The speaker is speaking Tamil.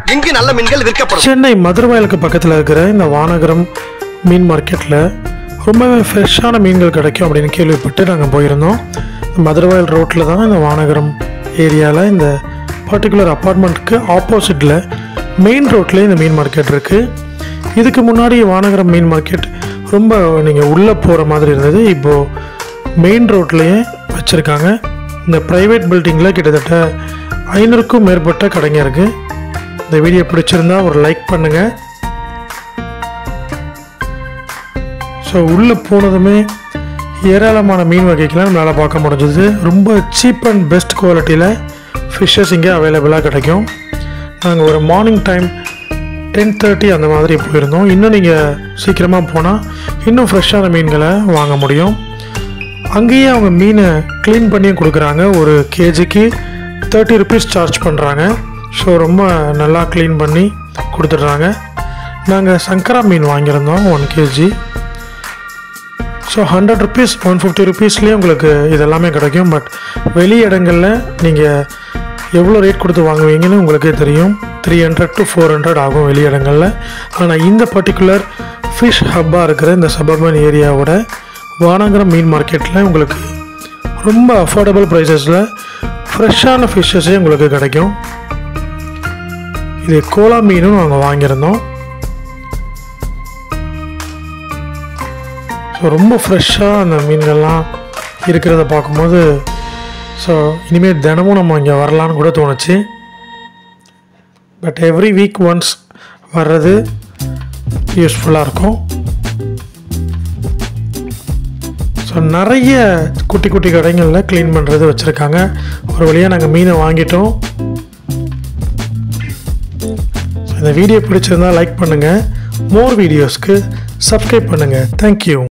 இங்கு நல்ல மீன்கள் விற்கப்படும் சென்னை மதுரவாயலுக்கு பக்கத்தில் இருக்கிற இந்த வானகரம் மீன் மார்க்கெட்டில் ரொம்பவே ஃப்ரெஷ்ஷான மீன்கள் கிடைக்கும் அப்படின்னு கேள்விப்பட்டு நாங்கள் போயிருந்தோம் மதுரவாயல் ரோட்டில் தான் இந்த வானகரம் ஏரியாவில் இந்த பர்டிகுலர் அப்பார்ட்மெண்ட்டுக்கு ஆப்போசிட்டில் மெயின் ரோட்லேயே இந்த மீன் மார்க்கெட் இருக்குது இதுக்கு முன்னாடி வானகரம் மீன் மார்க்கெட் ரொம்ப நீங்கள் உள்ளே போகிற மாதிரி இருந்தது இப்போது மெயின் ரோட்லேயே வச்சுருக்காங்க இந்த ப்ரைவேட் பில்டிங்கில் கிட்டத்தட்ட ஐநூறுக்கும் மேற்பட்ட கடைங்க இருக்குது இந்த வீடியோ பிடிச்சிருந்தா ஒரு லைக் பண்ணுங்கள் ஸோ உள்ளே போனதுமே ஏராளமான மீன் வகைகள்லாம் நம்மளால் பார்க்க முடிஞ்சது ரொம்ப சீப் அண்ட் பெஸ்ட் குவாலிட்டியில் ஃபிஷ்ஷஸ் இங்கே அவைலபிளாக கிடைக்கும் நாங்கள் ஒரு மார்னிங் டைம் டென் தேர்ட்டி அந்த மாதிரி போயிருந்தோம் இன்னும் நீங்கள் சீக்கிரமாக போனால் இன்னும் ஃப்ரெஷ்ஷான மீன்களை வாங்க முடியும் அங்கேயே அவங்க மீனை க்ளீன் பண்ணியும் கொடுக்குறாங்க ஒரு கேஜிக்கு தேர்ட்டி ருபீஸ் சார்ஜ் பண்ணுறாங்க ஸோ ரொம்ப நல்லா க்ளீன் பண்ணி கொடுத்துட்றாங்க நாங்கள் சங்கரா மீன் வாங்கியிருந்தோம் one KG so hundred rupees one fifty ருபீஸ்லேயே உங்களுக்கு இதெல்லாமே கிடைக்கும் பட் வெளி இடங்களில் நீங்கள் எவ்வளோ ரேட் கொடுத்து வாங்குவீங்கன்னு உங்களுக்கே தெரியும் three hundred to four hundred ஆகும் வெளி இடங்களில் ஆனால் இந்த பர்டிகுலர் ஃபிஷ் ஹப்பாக இருக்கிற இந்த சபர்பன் ஏரியாவோட வானகரம் மீன் மார்க்கெட்டில் உங்களுக்கு ரொம்ப அஃபோர்டபுள் ப்ரைஸஸில் ஃப்ரெஷ்ஷான ஃபிஷ்ஷஸே உங்களுக்கு கிடைக்கும் இது கோலா மீனும் நாங்கள் வாங்கியிருந்தோம் ஸோ ரொம்ப ஃப்ரெஷ்ஷாக அந்த மீன்கள்லாம் இருக்கிறத பார்க்கும்போது ஸோ இனிமேல் தினமும் நம்ம இங்கே வரலான்னு கூட தோணுச்சு பட் எவ்ரி வீக் ஒன்ஸ் வர்றது யூஸ்ஃபுல்லாக இருக்கும் ஸோ நிறைய குட்டி குட்டி கடைகளில் க்ளீன் பண்ணுறது வச்சுருக்காங்க ஒரு வழியாக நாங்கள் மீனை வாங்கிட்டோம் ஸோ இந்த வீடியோ பிடிச்சிருந்தா லைக் பண்ணுங்கள் மோர் வீடியோஸ்க்கு சப்ஸ்கிரைப் பண்ணுங்கள் தேங்க்யூ